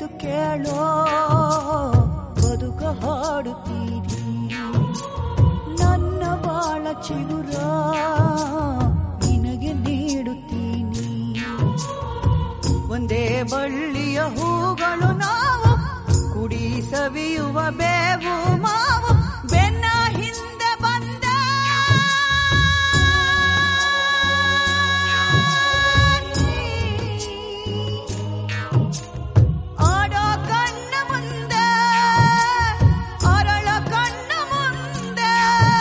ಕೇಳೋ ಬದುಕ ಹಾಡುತ್ತೀರಿ ನನ್ನ ಬಾಳ ಚಿಗುರ ನಿನಗೆ ನೀಡುತ್ತೀನಿ ಒಂದೇ ಬಳ್ಳಿಯ ಹೂಗಳು ನಾವು ಕುಡಿ ಸವಿಯುವ ಬೇವು ಮಾವು ಬೆನ್ನ ಹಿಂದೆ ಬಂದ ಆಡೋ ಕಣ್ಣ ಮುಂದೆ ಅರಳ ಕಣ್ಣ ಮುಂದೆ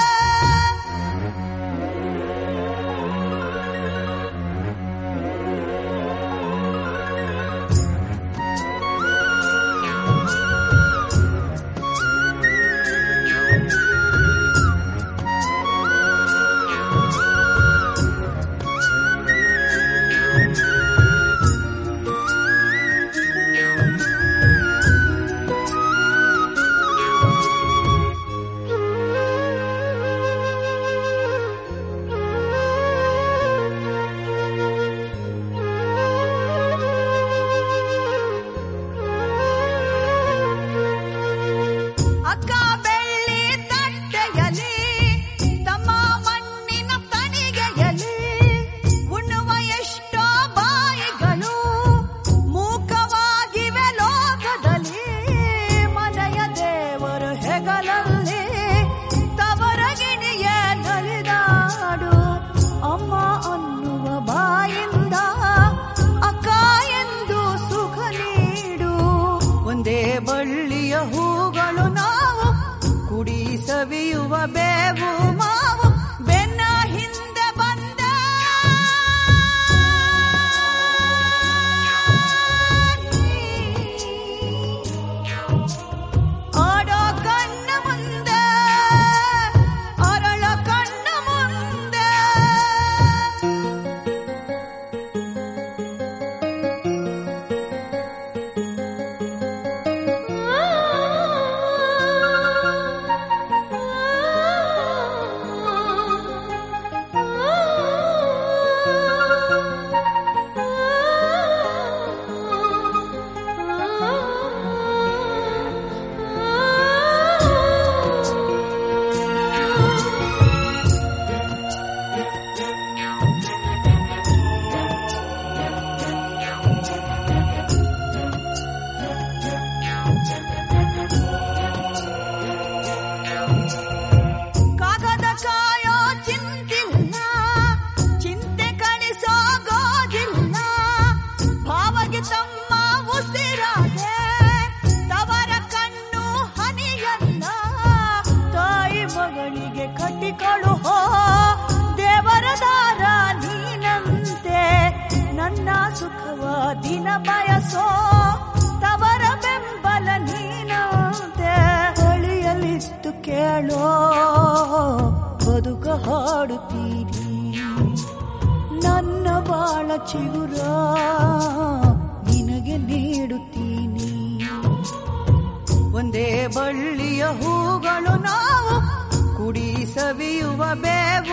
ಅಕ್ಕ ಬೆಳ್ಳಿ ತಟ್ಟೆಯಲಿ ತಮ್ಮ ಮಣ್ಣಿನ ತಣಿಗೆಯಲಿ ಉಣ್ಣುವ ಎಷ್ಟೋ ಬಾಯಿಗಳು ಮೂಕವಾಗಿವೆ ಲೋಕದಲ್ಲಿ ಮನೆಯ ದೇವರ ಹೆಗಲಲ್ಲಿ ತವರ ಗಿಣಿಯ ನಲಿದಾಡು ಅಮ್ಮ ಅನ್ನುವ ಬಾಯಿಂದ ಅಕ್ಕ ಎಂದು ಸುಖ ನೀಡು ಒಂದೇ ಬಳ್ಳಿಯ ಹೂಗಳು ನಾವು ಕುಡಿ ಸವಿಯುವ ಬೇವು ಮಾವು ಬೆನ್ನ ಹಿಂದೆ ಬಂದ ಆಡೋ ಕಣ್ಣ ಮುಂದೆ ಅರಳ ಕಣ್ಣ ಮುಂದೆ ಕಾಗದ ಕಾಯೋ ಚಿಂತಿಲ್ಲ ಚಿಂತೆ ಕಣಿಸೋ ಗೋಜಿಲ್ಲ ಭಾವಗೆ ತಮ್ಮ ಉಸಿರಾಗೆ ತವರ ಕಣ್ಣು ಹನಿಯನ್ನ ತಾಯಿ ಮಗಳಿಗೆ ಕಟ್ಟಿಕೊಳ್ಳುಹೋ ದೇವರ ದಾರ ನೀನಂತೆ ನನ್ನ ಸುಖವ ದಿನ ಬಯಸೋ ತವರ ಬೆಂಬಲ ನೀನಂತೆ ಬಳಿಯಲಿತ್ತು ಕೇಳೋ ಬದುಕ ಹಾಡುತ್ತೀರಿ ನನ್ನ ಬಾಳ ಚಿಗುರ ನಿನಗೆ ನೀಡುತ್ತೀನಿ ಒಂದೇ ಬಳ್ಳಿಯ ಹೂಗಳು ನಾವು ಕುಡಿ ಸವಿಯುವ ಬೇವು